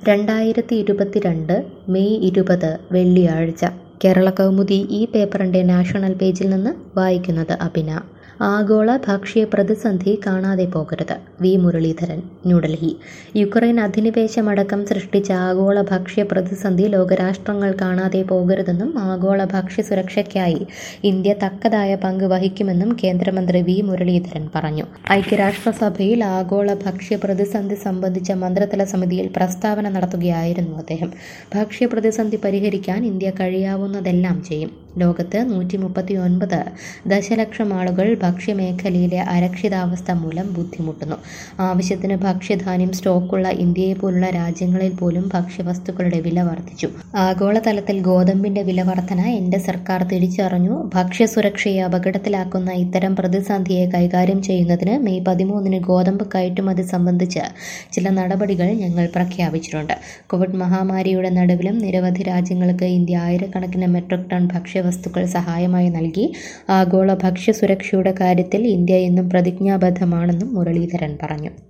രണ്ടായിരത്തി ഇരുപത്തിരണ്ട് മെയ് ഇരുപത് വെള്ളിയാഴ്ച കേരള കൗമുദി ഈ പേപ്പറിൻ്റെ നാഷണൽ പേജിൽ നിന്ന് വായിക്കുന്നത് അഭിന ആഗോള ഭക്ഷ്യ പ്രതിസന്ധി കാണാതെ പോകരുത് വി മുരളീധരൻ ന്യൂഡൽഹി യുക്രൈൻ അധിനിവേശമടക്കം സൃഷ്ടിച്ച ആഗോള ഭക്ഷ്യ പ്രതിസന്ധി ലോകരാഷ്ട്രങ്ങൾ കാണാതെ പോകരുതെന്നും ആഗോള ഭക്ഷ്യ സുരക്ഷയ്ക്കായി ഇന്ത്യ തക്കതായ പങ്ക് വഹിക്കുമെന്നും കേന്ദ്രമന്ത്രി വി മുരളീധരൻ പറഞ്ഞു ഐക്യരാഷ്ട്രസഭയിൽ ആഗോള ഭക്ഷ്യ പ്രതിസന്ധി സംബന്ധിച്ച മന്ത്രിതല സമിതിയിൽ പ്രസ്താവന നടത്തുകയായിരുന്നു അദ്ദേഹം ഭക്ഷ്യ പ്രതിസന്ധി പരിഹരിക്കാൻ ഇന്ത്യ കഴിയാവുന്നതെല്ലാം ചെയ്യും ലോകത്ത് നൂറ്റി മുപ്പത്തി ഒൻപത് ദശലക്ഷം ആളുകൾ ഭക്ഷ്യമേഖലയിലെ അരക്ഷിതാവസ്ഥ മൂലം ബുദ്ധിമുട്ടുന്നു ആവശ്യത്തിന് ഭക്ഷ്യധാന്യം സ്റ്റോക്കുള്ള ഇന്ത്യയെ പോലുള്ള രാജ്യങ്ങളിൽ പോലും ഭക്ഷ്യവസ്തുക്കളുടെ വില വർദ്ധിച്ചു ആഗോളതലത്തിൽ ഗോതമ്പിന്റെ വില വർധന എന്റെ സർക്കാർ തിരിച്ചറിഞ്ഞു ഭക്ഷ്യസുരക്ഷയെ അപകടത്തിലാക്കുന്ന ഇത്തരം പ്രതിസന്ധിയെ കൈകാര്യം ചെയ്യുന്നതിന് മെയ് പതിമൂന്നിന് ഗോതമ്പ് കയറ്റുമതി സംബന്ധിച്ച് ചില നടപടികൾ ഞങ്ങൾ പ്രഖ്യാപിച്ചിട്ടുണ്ട് കോവിഡ് മഹാമാരിയുടെ നടുവിലും നിരവധി രാജ്യങ്ങൾക്ക് ഇന്ത്യ ആയിരക്കണക്കിന് മെട്രിക് ടൺ ഭക്ഷ്യവസ്തുക്കൾ സഹായമായി നൽകി ആഗോള ഭക്ഷ്യസുരക്ഷയുടെ കാര്യത്തിൽ ഇന്ത്യ എന്നും പ്രതിജ്ഞാബദ്ധമാണെന്നും മുരളീധരൻ പറഞ്ഞു